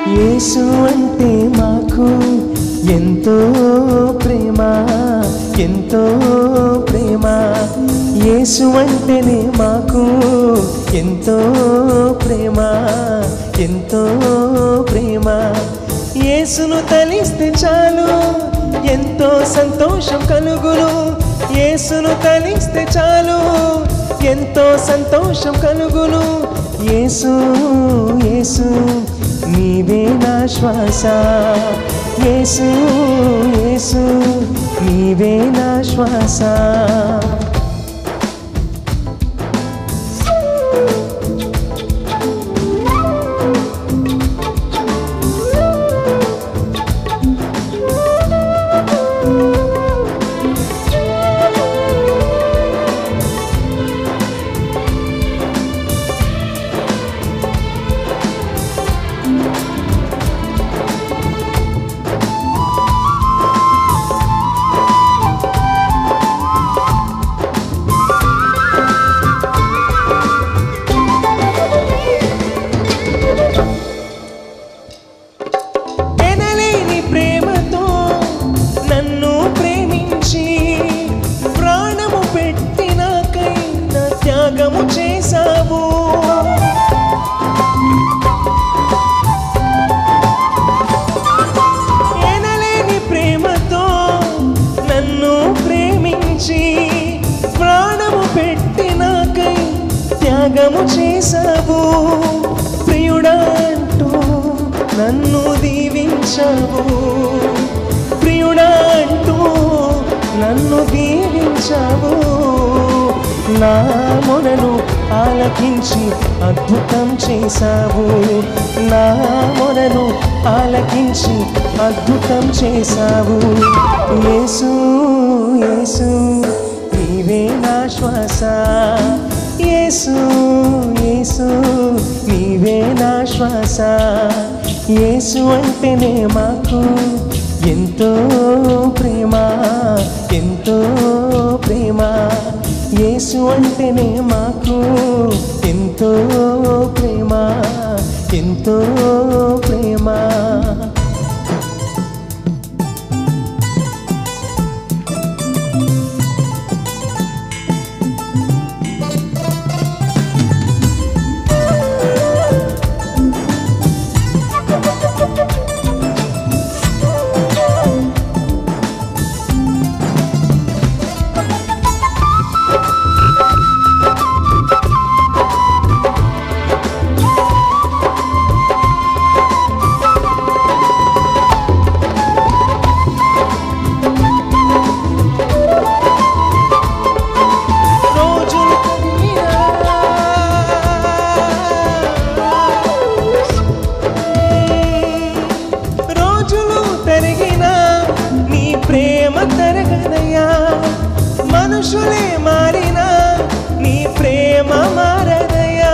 యేసు అంటే మాకు ఎంతో ప్రేమ ఎంతో ప్రేమ యేసు అంటేనే మాకు ఎంతో ప్రేమ ఎంతో ప్రేమ యేసును తలిస్తే చాలు ఎంతో సంతోషం కలుగును యేసును తలిస్తే చాలు ఎంతో సంతోషం కలుగును యేసు యేసు నీవే నా శ్వాస యేసు యేసు నీవే నా శ్వాస ఎనలేని ప్రేమతో నన్ను ప్రేమించి ప్రాణము పెట్టినాకై నా త్యాగము చేశావు ఎనలేని ప్రేమతో నన్ను ప్రేమించి ప్రాణము పెట్టినాకై త్యాగము చేశావు ప్రియుడా అంటూ నన్ను దీవించావు ప్రియుడా అంటూ నన్ను దీవించావు నా మొరను ఆలకించి అద్భుతం చేశావు నా మొరను ఆలకించి అద్భుతం చేశావు యేసు యేసు నీవే నా శ్వాస యేసు యేసు నీవే నా శ్వాస యేసు అంటేనే మాకు ఎంతో ప్రేమ ఎంతో ప్రేమ యేసు అంటేనే మాకు ఎంతో ప్రేమ ఎంతో ప్రేమ రోజులు కదిలినా, రోజులు తరిగినా నీ ప్రేమ తరగదయ్యా మనుషులే మారినా నీ ప్రేమ మారదయ్యా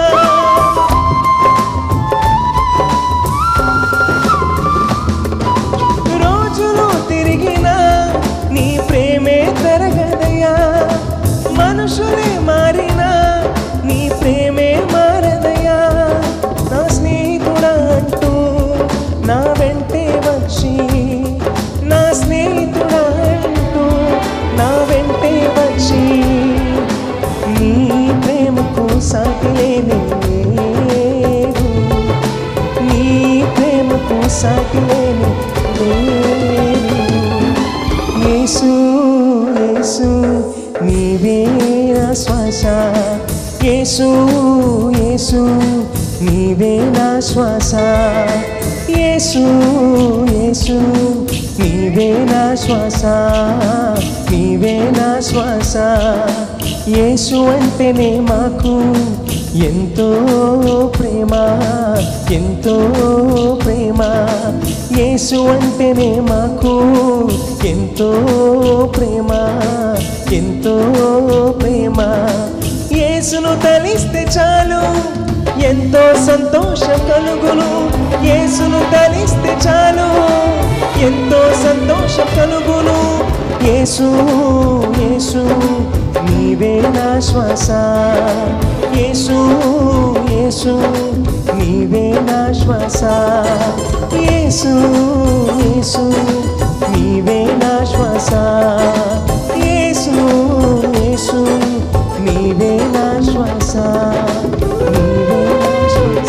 రోజులు తిరిగినా నీ ప్రేమే తరగదయ్యా మనుషులే మారినా నీ ప్రేమే మారదయ్యా నా స్నేహితుడా అంటూ నా వెంటే వచ్చి నా స్నేహితుడా అంటూ నా వెంటే వచ్చి నీ ప్రేమకు సాటి లేనే లేదు నీ ప్రేమకు సాటి లేని లేదు. యేసు యేసు నీవే నా శ్వాస యేసు యేసు నీవే నా శ్వాస యేసు యేసు నీవే నా శ్వాస నీవే నా శ్వాస యేసు అంటేనే మాకు ఎంతో ప్రేమ ఎంతో ప్రేమ యేసు అంటేనే మాకు ఎంతో ప్రేమ ఎంతో ప్రేమ యేసును తలిస్తే చాలు ఎంతో సంతోషం కలుగును యేసును తలిస్తే చాలు ఎంతో సంతోషం కలుగును యేసు యేసు నీవే నా శ్వాస యేసు యేసు నీవే నా శ్వాస యేసు యేసు నీవే నా శ్వాస యేసు యేసు నీవే నా శ్వాస నీవే నా శ్వాస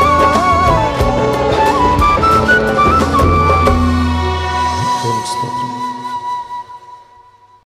దేవునికి స్తోత్రం